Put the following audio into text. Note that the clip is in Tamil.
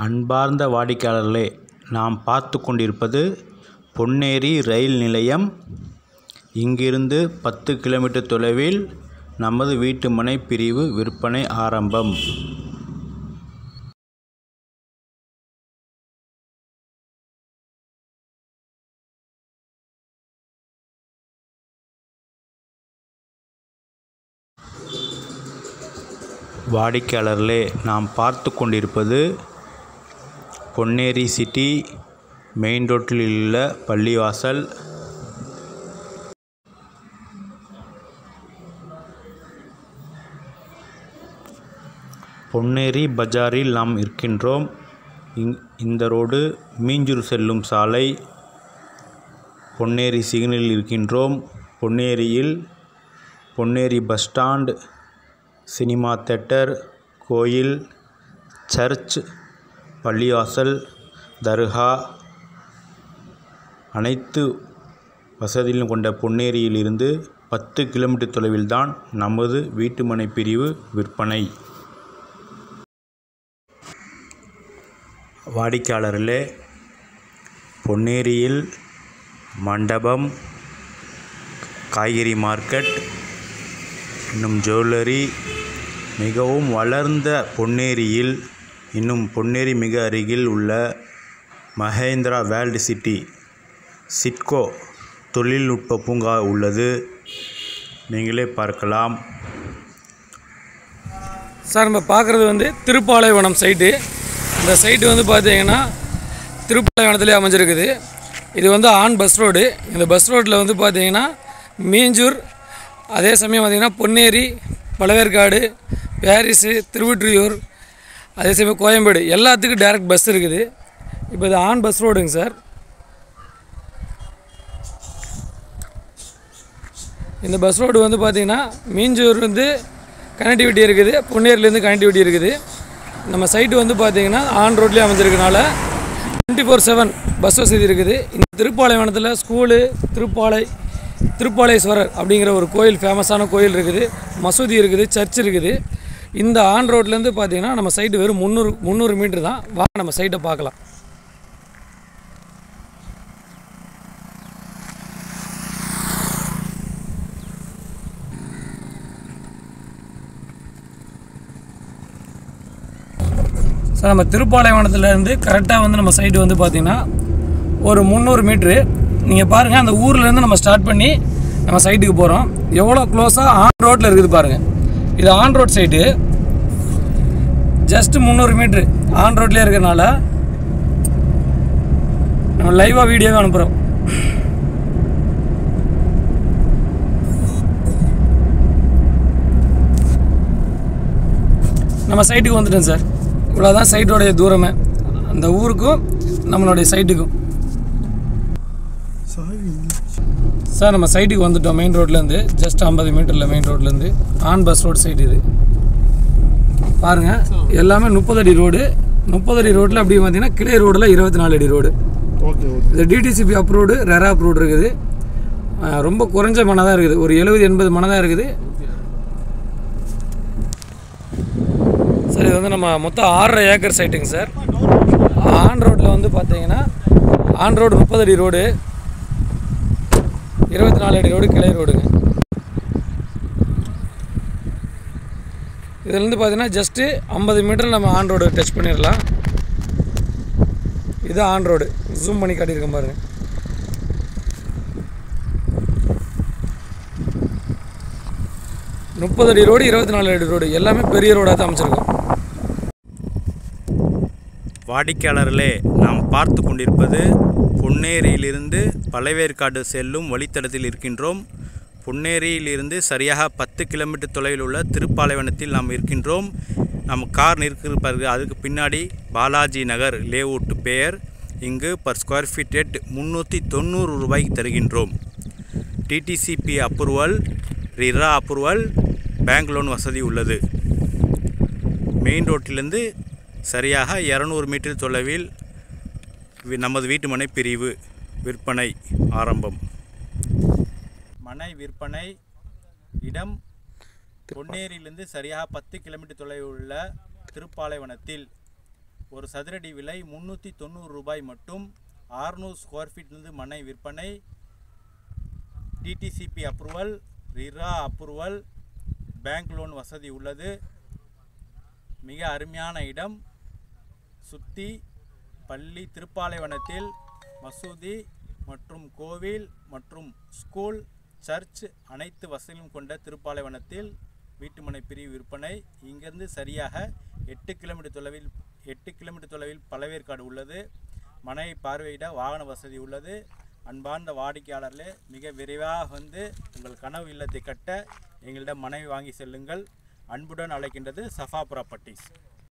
அன்பார்ந்த வாடிக்கையாளர்களே நாம் பார்த்து கொண்டிருப்பது பொன்னேரி ரயில் நிலையம் இங்கிருந்து பத்து கிலோமீட்டர் தொலைவில் நமது வீட்டுமனை பிரிவு விற்பனை ஆரம்பம் வாடிக்கையாளர்களே நாம் பார்த்து கொண்டிருப்பது பொன்னேரி சிட்டி மெயின் ரோட்டில் உள்ள பள்ளிவாசல் பொன்னேரி பஜாரில் நாம் இருக்கின்றோம் இங் இந்த ரோடு மீஞ்சூர் செல்லும் சாலை பொன்னேரி சிக்னலில் இருக்கின்றோம் பொன்னேரியில் Ponneri bus stand cinema theatre கோயில் சர்ச் பள்ளிவாசல் தர்கா அனைத்து வசதிகளும் கொண்ட பொன்னேரியிலிருந்து பத்து கிலோமீட்டர் தொலைவில்தான் நமது வீட்டுமனை பிரிவு விற்பனை வாடிக்கையாளர்களே பொன்னேரியில் மண்டபம் காய்கறி மார்க்கெட் இன்னும் ஜுவல்லரி மிகவும் வளர்ந்த பொன்னேரியில் இன்னும் பொன்னேரி மிக அருகில் உள்ள மகேந்திரா வேர்ல்டு சிட்டி சிட்கோ தொழில்நுட்ப பூங்கா உள்ளது நீங்களே பார்க்கலாம் சார் நம்ம பார்க்குறது வந்து திருப்பாலைவனம் சைட்டு இந்த சைட்டு வந்து பார்த்தீங்கன்னா திருப்பாலைவனத்திலே அமைஞ்சிருக்குது இது வந்து ஆன் பஸ் ரோடு இந்த பஸ் ரோட்டில் வந்து பார்த்தீங்கன்னா மீஞ்சூர் அதே சமயம் பார்த்தீங்கன்னா பொன்னேரி பழவேற்காடு பாரிஸு திருவொற்றியூர் அதே சமயம் கோயம்பேடு எல்லாத்துக்கும் டைரக்ட் பஸ் இருக்குது இப்போ இது ஆன் பஸ் ரோடுங்க சார் இந்த பஸ் ரோடு வந்து பார்த்தீங்கன்னா மீஞ்சூர் வந்து கனெக்டிவிட்டி இருக்குது பொன்னேரிலேருந்து கனெக்டிவிட்டி இருக்குது நம்ம சைட்டு வந்து பார்த்தீங்கன்னா ஆன் ரோட்லேயே அமைஞ்சிருக்கனால டுவெண்ட்டி ஃபோர் செவன் பஸ் வசதி இருக்குது இந்த திருப்பாலைவனத்தில் ஸ்கூலு திருப்பாலை திருப்பாலேஸ்வரர் அப்படிங்கிற ஒரு கோயில் ஃபேமஸான கோயில் இருக்குது மசூதி இருக்குது சர்ச் இருக்குது இந்த ஆன் ரோட்லேருந்து பார்த்தீங்கன்னா நம்ம சைட்டு வெறும் முந்நூறு முந்நூறு மீட்டர் தான் வாங்க நம்ம சைட்டை பார்க்கலாம் சார் நம்ம திருப்பாலைவனத்துலேருந்து கரெக்டாக வந்து நம்ம சைட்டு வந்து பார்த்திங்கன்னா ஒரு முந்நூறு மீட்ரு நீங்கள் பாருங்கள் அந்த ஊர்லேருந்து நம்ம ஸ்டார்ட் பண்ணி நம்ம சைட்டுக்கு போகிறோம் எவ்வளோ க்ளோஸாக ஆன் ரோட்டில் இருக்குது பாருங்கள் இது ஆன் ரோட் சைட்டு ஜஸ்ட் முந்நூறு மீட்ரு ஆன் ரோட்லேயே இருக்கிறனால நம்ம லைவாக வீடியோவே அனுப்புகிறோம் நம்ம சைட்டுக்கு வந்துட்டோம் சார் இவ்வளோதான் சைட்டோடைய தூரமே அந்த ஊருக்கும் நம்மளுடைய சைட்டுக்கும் சார் நம்ம சைட்டுக்கு வந்துட்டோம் மெயின் ரோட்லேருந்து ஜஸ்ட் ஐம்பது மீட்டரில் மெயின் ரோட்லேருந்து ஆன் பஸ் ரோட் சைடு இது பாருங்கள் எல்லாமே முப்பது அடி ரோடு முப்பது அடி ரோட்டில் அப்படி பார்த்தீங்கன்னா கிளை ரோடில் இருபத்தி நாலு அடி ரோடு ஓகே ஓகே இது டிடிசிபி அப்ரூவ்டு ரெரா அப்ரூவ்டு இருக்குது அஹ் ரொம்ப குறைஞ்ச மனதாக இருக்குது ஒரு எழுபது எண்பது மனதாக இருக்குது சார் இது வந்து நம்ம மொத்தம் ஆறரை ஏக்கர் சைட்டுங்க சார் ஆன் ரோட்டில் வந்து பார்த்தீங்கன்னா ஆன் ரோடு முப்பது அடி ரோடு இருபத்தி நாலு அடி ரோடு கிளை ரோடுங்க இதுலேருந்து பார்த்தீங்கன்னா ஜஸ்ட்டு ஐம்பது மீட்டர் நம்ம ஆன் ரோடு டச் பண்ணிடலாம் இது ஆன் ரோடு ஜூம் பண்ணி காட்டியிருக்கேன் பாருங்க முப்பது அடி ரோடு இருபத்தி நாலு அடி ரோடு எல்லாமே பெரிய ரோடாக தான் அமைச்சிருக்கோம் வாடிக்கையாளர்களே நாம் பார்த்து கொண்டிருப்பது பொன்னேரியிலிருந்து பழவேற்காடு செல்லும் வழித்தடத்தில் இருக்கின்றோம் பொன்னேரியிலிருந்து சரியாக பத்து கிலோமீட்டர் தொலைவில் உள்ள திருப்பாலைவனத்தில் நாம் இருக்கின்றோம் நம் கார் நிற்கிறது அதுக்கு பின்னாடி பாலாஜி நகர் லேஅவுட் பெயர் இங்கு பர் ஸ்கொயர் ஃபீட் ரேட் முந்நூற்றி தொண்ணூறு ரூபாய்க்கு தருகின்றோம் DTCP approval RERA approval bank loan வசதி உள்ளது மெயின் ரோட்டிலிருந்து சரியாக இரநூறு மீட்டர் தொலைவில் வி- நமது வீட்டு மனை பிரிவு விற்பனை ஆரம்பம் மனை விற்பனை இடம் பொன்னேரியிலிருந்து சரியாக பத்து கிலோமீட்டர் தொலைவில் உள்ள திருப்பாலைவனத்தில் ஒரு சதுரடி விலை முந்நூற்றி தொண்ணூறு ரூபாய் மட்டும் ஆறுநூறு ஸ்கொயர் ஃபீட்லேருந்து மனை விற்பனை DTCP approval RERA approval bank loan வசதி உள்ளது மிக அருமையான இடம் சுற்றி பள்ளி திருப்பாலைவனத்தில் மசூதி மற்றும் கோவில் மற்றும் ஸ்கூல் சர்ச் அனைத்து வசதியும் கொண்ட திருப்பாலைவனத்தில் வீட்டுமனை பிரிவு விற்பனை இங்கிருந்து சரியாக எட்டு கிலோமீட்டர் தொலைவில் எட்டு கிலோமீட்டர் தொலைவில் பழவேற்காடு உள்ளது மனையை பார்வையிட வாகன வசதி உள்ளது அன்பார்ந்த வாடிக்கையாளர்களே மிக விரைவாக வந்து உங்கள் கனவு இல்லத்தை கட்ட எங்களிடம் மனைவி வாங்கி செல்லுங்கள் அன்புடன் அழைக்கின்றது சஃபா ப்ராப்பர்ட்டிஸ்